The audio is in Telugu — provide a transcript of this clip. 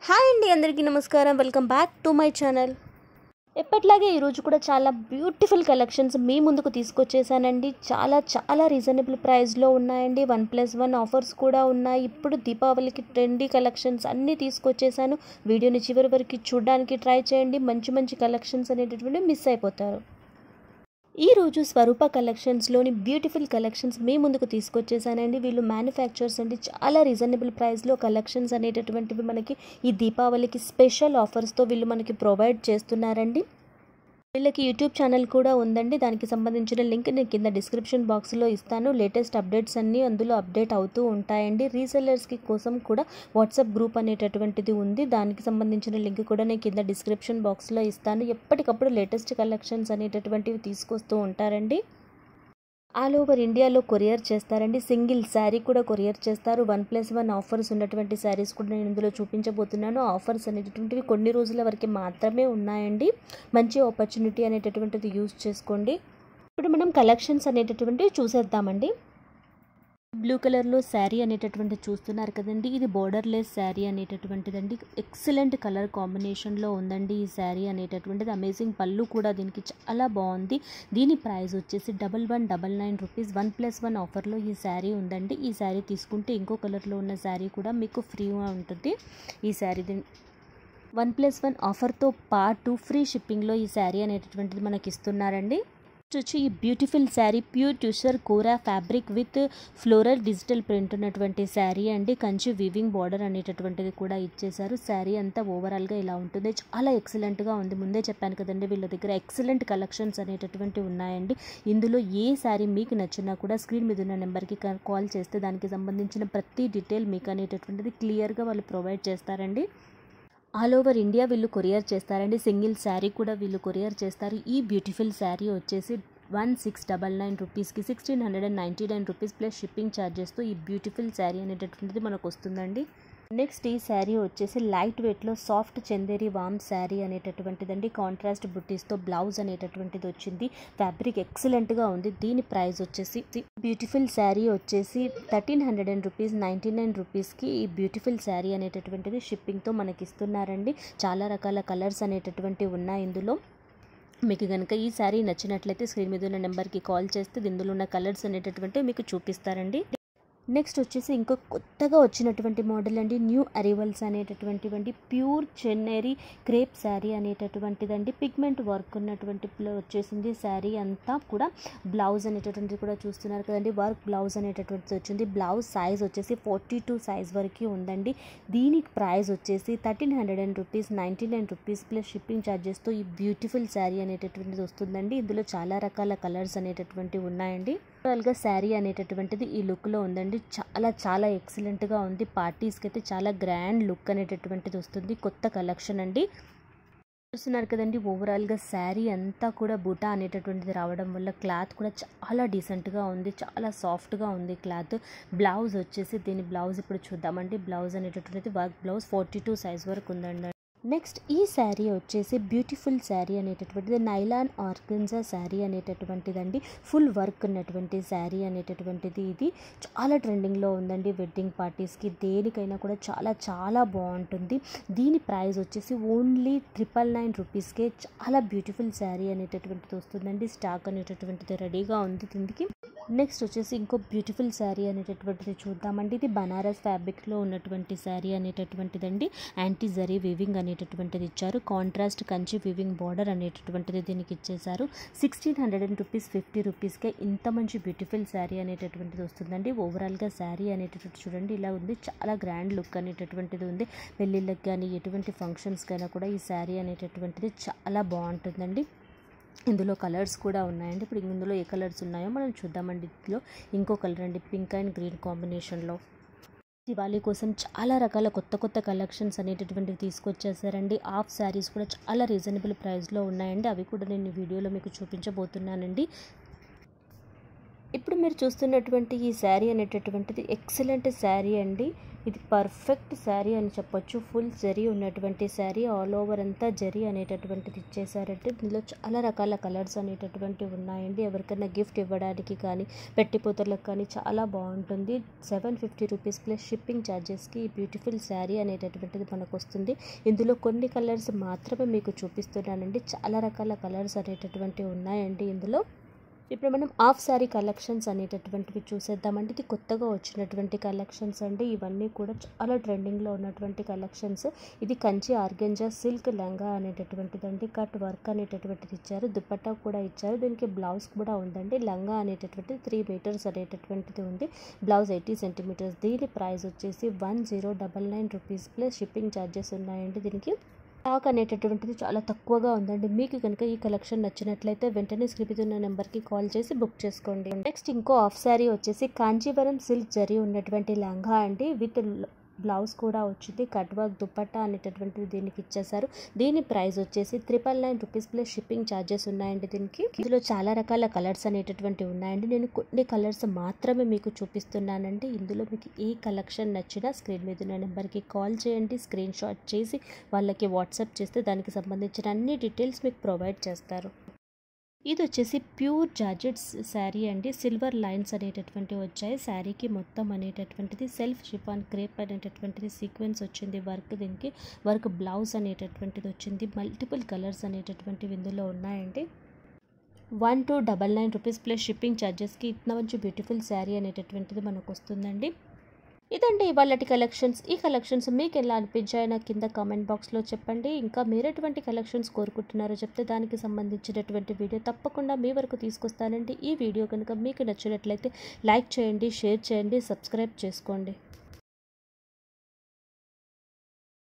హాయ్ అండి అందరికీ నమస్కారం welcome back to my channel ఎప్పట్లాగే ఈరోజు కూడా చాలా బ్యూటిఫుల్ కలెక్షన్స్ మీ ముందుకు తీసుకొచ్చేసానండి చాలా చాలా రీజనబుల్ ప్రైస్లో ఉన్నాయండి వన్ ప్లస్ వన్ ఆఫర్స్ కూడా ఉన్నాయి ఇప్పుడు దీపావళికి ట్రెండీ కలెక్షన్స్ అన్నీ తీసుకొచ్చేసాను వీడియోని చివరి వరకు చూడడానికి ట్రై చేయండి మంచి మంచి కలెక్షన్స్ అనేటటువంటి మిస్ అయిపోతారు ఈ రోజు స్వరూప కలెక్షన్స్లోని బ్యూటిఫుల్ కలెక్షన్స్ మీ ముందుకు తీసుకొచ్చేసానండి వీళ్ళు మ్యానుఫ్యాక్చర్స్ అండి చాలా రీజనబుల్ ప్రైస్లో కలెక్షన్స్ అనేటటువంటివి మనకి ఈ దీపావళికి స్పెషల్ ఆఫర్స్తో వీళ్ళు మనకి ప్రొవైడ్ చేస్తున్నారండి వీళ్ళకి యూట్యూబ్ ఛానల్ కూడా ఉందండి దానికి సంబంధించిన లింక్ నేను కింద డిస్క్రిప్షన్ బాక్స్లో ఇస్తాను లేటెస్ట్ అప్డేట్స్ అన్నీ అందులో అప్డేట్ అవుతూ ఉంటాయండి రీసెల్లర్స్కి కోసం కూడా వాట్సాప్ గ్రూప్ అనేటటువంటిది ఉంది దానికి సంబంధించిన లింక్ కూడా నేను కింద డిస్క్రిప్షన్ బాక్స్లో ఇస్తాను ఎప్పటికప్పుడు లేటెస్ట్ కలెక్షన్స్ అనేటటువంటివి తీసుకొస్తూ ఉంటారండి ఆల్ ఓవర్ ఇండియాలో కొరియర్ చేస్తారండి సింగిల్ శారీ కూడా కొరియర్ చేస్తారు వన్ ప్లస్ వన్ ఆఫర్స్ ఉన్నటువంటి శారీస్ కూడా నేను ఇందులో చూపించబోతున్నాను ఆఫర్స్ అనేటటువంటివి కొన్ని రోజుల వరకు మాత్రమే ఉన్నాయండి మంచి ఆపర్చునిటీ అనేటటువంటిది యూజ్ చేసుకోండి ఇప్పుడు మనం కలెక్షన్స్ అనేటటువంటివి చూసేద్దామండి బ్లూ కలర్లో శారీ అనేటటువంటి చూస్తున్నారు కదండి ఇది బోర్డర్లెస్ శారీ అనేటటువంటిదండి ఎక్సలెంట్ కలర్ కాంబినేషన్లో ఉందండి ఈ శారీ అనేటటువంటిది అమేజింగ్ పళ్ళు కూడా దీనికి చాలా బాగుంది దీని ప్రైస్ వచ్చేసి double one double nine rupees one plus one ఆఫర్లో ఈ శారీ ఉందండి ఈ శారీ తీసుకుంటే ఇంకో కలర్లో ఉన్న శారీ కూడా మీకు ఫ్రీగా ఉంటుంది ఈ శారీ వన్ ప్లస్ వన్ ఆఫర్తో పాటు ఫ్రీ షిప్పింగ్లో ఈ శారీ అనేటటువంటిది మనకి ఇస్తున్నారండి వచ్చి ఈ beautiful sari pure tussar kora fabric with floral digital print ఉన్నటువంటి శారీ అండి కంచి వీవింగ్ బార్డర్ అనేటటువంటిది కూడా ఇచ్చేసారు శారీ అంతా ఓవరాల్గా ఇలా ఉంటుంది చాలా ఎక్సలెంట్గా ఉంది ముందే చెప్పాను కదండి వీళ్ళ దగ్గర ఎక్సలెంట్ కలెక్షన్స్ అనేటటువంటి ఉన్నాయండి ఇందులో ఏ శారీ మీకు నచ్చినా కూడా స్క్రీన్ మీద ఉన్న నెంబర్కి కాల్ చేస్తే దానికి సంబంధించిన ప్రతి డీటెయిల్ మీకు అనేటటువంటిది క్లియర్గా వాళ్ళు ప్రొవైడ్ చేస్తారండి ఆల్ ఓవర్ ఇండియా వీళ్ళు కొరియర్ చేస్తారండి సింగిల్ శారీ కూడా వీళ్ళు కొరియర్ చేస్తారు ఈ బ్యూటిఫుల్ శారీ వచ్చేసి వన్ సిక్స్ డబల్ నైన్ రూపీస్కి sixteen hundred and ninety nine rupees plus shipping ఛార్జెస్తో ఈ బ్యూటిఫుల్ శారీ అనేటటువంటిది మనకు వస్తుందండి నెక్స్ట్ ఈ శారీ వచ్చేసి లైట్ వెయిట్లో సాఫ్ట్ చందేరి వామ్ శారీ అనేటటువంటిదండి కాంట్రాస్ట్ బుట్టీస్తో బ్లౌజ్ అనేటటువంటిది వచ్చింది ఫ్యాబ్రిక్ ఎక్సలెంట్గా ఉంది దీని ప్రైస్ వచ్చేసి బ్యూటిఫుల్ శారీ వచ్చేసి thirteen hundred and rupees ninety nine రూపీస్కి ఈ బ్యూటిఫుల్ శారీ అనేటటువంటిది షిప్పింగ్తో మనకి ఇస్తున్నారండి చాలా రకాల కలర్స్ అనేటటువంటివి ఉన్నాయి ఇందులో మీకు కనుక ఈ శారీ నచ్చినట్లయితే స్క్రీన్ మీద ఉన్న నెంబర్కి కాల్ చేస్తే ఇందులో ఉన్న కలర్స్ అనేటటువంటి మీకు చూపిస్తారండి నెక్స్ట్ వచ్చేసి ఇంకో కొత్తగా వచ్చినటువంటి మోడల్ అండి న్యూ అరైవల్స్ అనేటటువంటివండి ప్యూర్ చెన్నైరీ క్రేప్ శారీ అనేటటువంటిదండి పిగ్మెంట్ వర్క్ ఉన్నటువంటి వచ్చేసింది శారీ అంతా కూడా బ్లౌజ్ అనేటటువంటిది కూడా చూస్తున్నారు కదండి వర్క్ బ్లౌజ్ అనేటటువంటిది వచ్చింది బ్లౌజ్ సైజ్ వచ్చేసి ఫార్టీ టూ సైజ్ వరకు ఉందండి దీని ప్రైస్ వచ్చేసి thirteen hundred and rupees ninety nine rupees plus shipping ఛార్జెస్తో ఈ బ్యూటిఫుల్ శారీ అనేటటువంటిది వస్తుందండి ఇందులో చాలా రకాల కలర్స్ అనేటటువంటివి ఉన్నాయండి ఓవరాల్గా శారీ అనేటటువంటిది ఈ లుక్లో ఉందండి చాలా చాలా ఎక్సలెంట్గా ఉంది పార్టీస్కి అయితే చాలా గ్రాండ్ లుక్ అనేటటువంటిది వస్తుంది కొత్త కలెక్షన్ అండి చూస్తున్నారు కదండి ఓవరాల్గా శారీ అంతా కూడా బూటా అనేటటువంటిది రావడం వల్ల క్లాత్ కూడా చాలా డీసెంట్గా ఉంది చాలా సాఫ్ట్గా ఉంది క్లాత్ బ్లౌజ్ వచ్చేసి దీని బ్లౌజ్ ఇప్పుడు చూద్దామండి బ్లౌజ్ అనేటటువంటిది work blouse forty two size వరకు ఉందండి నెక్స్ట్ ఈ శారీ వచ్చేసి బ్యూటిఫుల్ శారీ అనేటటువంటిది నైలాన్ ఆర్గన్జా శారీ అనేటటువంటిదండి ఫుల్ వర్క్ ఉన్నటువంటి శారీ అనేటటువంటిది ఇది చాలా ట్రెండింగ్లో ఉందండి వెడ్డింగ్ పార్టీస్కి దేనికైనా కూడా చాలా చాలా బాగుంటుంది దీని ప్రైస్ వచ్చేసి ఓన్లీ ట్రిపుల్ నైన్ రూపీస్కే చాలా బ్యూటిఫుల్ శారీ అనేటటువంటిది వస్తుందండి స్టాక్ అనేటటువంటిది రెడీగా ఉంది దీనికి నెక్స్ట్ వచ్చేసి ఇంకో బ్యూటిఫుల్ శారీ అనేటటువంటిది చూద్దామండి ఇది బనారస్ ఫ్యాబ్రిక్లో ఉన్నటువంటి శారీ అనేటటువంటిదండి యాంటీ జరీ వివింగ్ అనేటటువంటిది ఇచ్చారు కాంట్రాస్ట్ కంచి వివింగ్ బార్డర్ అనేటటువంటిది దీనికి ఇచ్చేసారు sixteen hundred and rupees fifty రూపీస్కే ఇంత మంచి బ్యూటిఫుల్ శారీ అనేటటువంటిది వస్తుందండి ఓవరాల్గా శారీ అనేటటువంటి చూడండి ఇలా ఉంది చాలా గ్రాండ్ లుక్ అనేటటువంటిది ఉంది పెళ్ళిళ్ళకి కానీ ఎటువంటి ఫంక్షన్స్కైనా కూడా ఈ శారీ అనేటటువంటిది చాలా బాగుంటుందండి ఇందులో కలర్స్ కూడా ఉన్నాయండి ఇప్పుడు ఇందులో ఏ కలర్స్ ఉన్నాయో మనం చూద్దామండి ఇందులో ఇంకో కలర్ అండి పింక్ అండ్ గ్రీన్ కాంబినేషన్లో దివాళీ కోసం చాలా రకాల కొత్త కొత్త కలెక్షన్స్ అనేటటువంటివి తీసుకొచ్చేసారండి హాఫ్ శారీస్ కూడా చాలా రీజనబుల్ ప్రైస్లో ఉన్నాయండి అవి కూడా నేను వీడియోలో మీకు చూపించబోతున్నానండి ఇప్పుడు మీరు చూస్తున్నటువంటి ఈ శారీ అనేటటువంటిది ఎక్సలెంట్ శారీ అండి ఇది పర్ఫెక్ట్ శారీ అని చెప్పొచ్చు ఫుల్ జరీ ఉన్నటువంటి శారీ ఆల్ ఓవర్ అంతా జరీ అనేటటువంటిది ఇచ్చేసారంటే ఇందులో చాలా రకాల కలర్స్ అనేటటువంటివి ఉన్నాయండి ఎవరికైనా గిఫ్ట్ ఇవ్వడానికి కానీ పెట్టిపోతలకు కానీ చాలా బాగుంటుంది seven fifty rupees plus shipping ఛార్జెస్కి ఈ బ్యూటిఫుల్ శారీ అనేటటువంటిది మనకు వస్తుంది ఇందులో కొన్ని కలర్స్ మాత్రమే మీకు చూపిస్తున్నానండి చాలా రకాల కలర్స్ అనేటటువంటివి ఉన్నాయండి ఇందులో ఇప్పుడు మనం హాఫ్ శారీ కలెక్షన్స్ అనేటటువంటివి చూసేద్దామంటే ఇది కొత్తగా వచ్చినటువంటి కలెక్షన్స్ అండి ఇవన్నీ కూడా చాలా ట్రెండింగ్లో ఉన్నటువంటి కలెక్షన్స్ ఇది కంచి ఆర్గెంజా సిల్క్ లెంగా అనేటటువంటిది అండి కట్ వర్క్ అనేటటువంటిది ఇచ్చారు దుపట్టా కూడా ఇచ్చారు దీనికి బ్లౌజ్ కూడా ఉందండి లంగా అనేటటువంటిది త్రీ మీటర్స్ అనేటటువంటిది ఉంది బ్లౌజ్ ఎయిటీ సెంటీమీటర్స్ దీని ప్రైస్ వచ్చేసి one zero double nine rupees plus shipping charges ఉన్నాయండి దీనికి స్టాక్ అనేటటువంటిది చాలా తక్కువగా ఉందండి మీకు కనుక ఈ కలెక్షన్ నచ్చినట్లయితే వెంటనే స్క్రిప్ట్ ఉన్న నెంబర్కి కాల్ చేసి బుక్ చేసుకోండి నెక్స్ట్ ఇంకో హాఫ్ శారీ వచ్చేసి కాంచీవరం సిల్క్ జరీ ఉన్నటువంటి లంగా అండి విత్ బ్లౌజ్ కూడా వచ్చింది కట్ వర్క్ దుపట్టా అనేటటువంటిది దీనికి ఇచ్చేసారు దీని ప్రైస్ వచ్చేసి triple nine rupees plus shipping charges ఉన్నాయండి దీనికి ఇందులో చాలా రకాల కలర్స్ అనేటటువంటివి ఉన్నాయండి నేను కొన్ని కలర్స్ మాత్రమే మీకు చూపిస్తున్నానండి ఇందులో మీకు ఏ కలెక్షన్ నచ్చినా స్క్రీన్ మీద ఉన్న నెంబర్కి కాల్ చేయండి స్క్రీన్ షాట్ చేసి వాళ్ళకి వాట్సాప్ చేస్తే దానికి సంబంధించిన అన్ని డీటెయిల్స్ మీకు ప్రొవైడ్ చేస్తారు ఇది వచ్చేసి ప్యూర్ జార్జెట్స్ శారీ అండి సిల్వర్ లైన్స్ అనేటటువంటివి వచ్చాయి శారీకి మొత్తం అనేటటువంటిది సెల్ఫ్ షిఫాన్ క్రేప్ అనేటటువంటిది సీక్వెన్స్ వచ్చింది వర్క్ దీనికి వర్క్ బ్లౌజ్ అనేటటువంటిది వచ్చింది మల్టిపుల్ కలర్స్ అనేటటువంటివి ఇందులో ఉన్నాయండి one two double nine rupees plus shipping ఛార్జెస్కి ఇంత మంచి బ్యూటిఫుల్ శారీ అనేటటువంటిది మనకు వస్తుందండి ఇదండి ఇవాళటి కలెక్షన్స్ ఈ కలెక్షన్స్ మీకు ఎలా అనిపించాయో నాకు కింద కామెంట్ బాక్స్లో చెప్పండి ఇంకా మీరు ఎటువంటి కలెక్షన్స్ కోరుకుంటున్నారో చెప్తే దానికి సంబంధించినటువంటి వీడియో తప్పకుండా మీ వరకు తీసుకొస్తానండి ఈ వీడియో కనుక మీకు నచ్చినట్లయితే లైక్ చేయండి షేర్ చేయండి సబ్స్క్రైబ్ చేసుకోండి